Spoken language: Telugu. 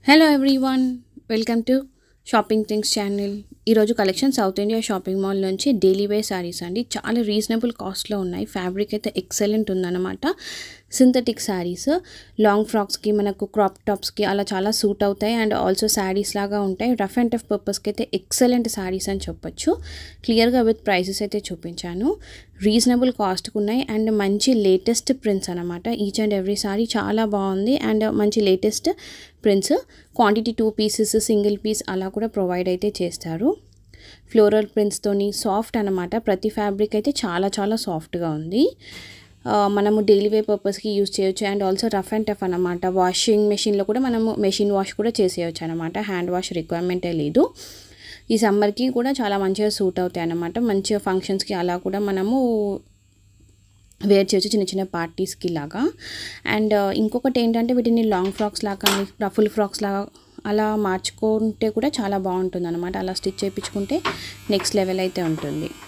hello everyone welcome to shopping things channel ఈరోజు collection South India shopping mall నుంచి డైలీ వేర్ శారీస్ అండి చాలా రీజనబుల్ కాస్ట్లో ఉన్నాయి ఫ్యాబ్రిక్ అయితే ఎక్సలెంట్ ఉందన్నమాట సింథటిక్ శారీస్ లాంగ్ ఫ్రాక్స్కి మనకు క్రాప్ టాప్స్కి అలా చాలా సూట్ అవుతాయి అండ్ ఆల్సో శారీస్ లాగా ఉంటాయి రఫ్ అండ్ టఫ్ పర్పస్కి అయితే ఎక్సలెంట్ శారీస్ అని చెప్పొచ్చు క్లియర్గా విత్ ప్రైసెస్ అయితే చూపించాను రీజనబుల్ కాస్ట్కి ఉన్నాయి అండ్ మంచి లేటెస్ట్ ప్రింట్స్ అనమాట ఈచ్ అండ్ ఎవ్రీ సారీ చాలా బాగుంది అండ్ మంచి latest prints quantity two pieces single piece అలా కూడా ప్రొవైడ్ అయితే చేస్తారు ఫ్లోరల్ ప్రింట్స్తోని సాఫ్ట్ అనమాట ప్రతి ఫ్యాబ్రిక్ అయితే చాలా చాలా సాఫ్ట్గా ఉంది ఆ, మనము డైలీ వే పర్పస్కి యూస్ చేయొచ్చు and also rough and tough అనమాట వాషింగ్ మెషిన్లో కూడా మనము మెషిన్ వాష్ కూడా చేసేయచ్చు అనమాట హ్యాండ్ వాష్ రిక్వైర్మెంటే లేదు ఈ సమ్మర్కి కూడా చాలా మంచిగా సూట్ అవుతాయి అన్నమాట మంచిగా ఫంక్షన్స్కి అలా కూడా మనము వేర్ చేయొచ్చు చిన్న చిన్న పార్టీస్కి లాగా అండ్ ఇంకొకటి ఏంటంటే వీటిని లాంగ్ ఫ్రాక్స్ లాగా కానీ రఫుల్ ఫ్రాక్స్ లాగా అలా మార్చుకుంటే కూడా చాలా బాగుంటుంది అనమాట అలా స్టిచ్ చేయించుకుంటే నెక్స్ట్ లెవెల్ అయితే ఉంటుంది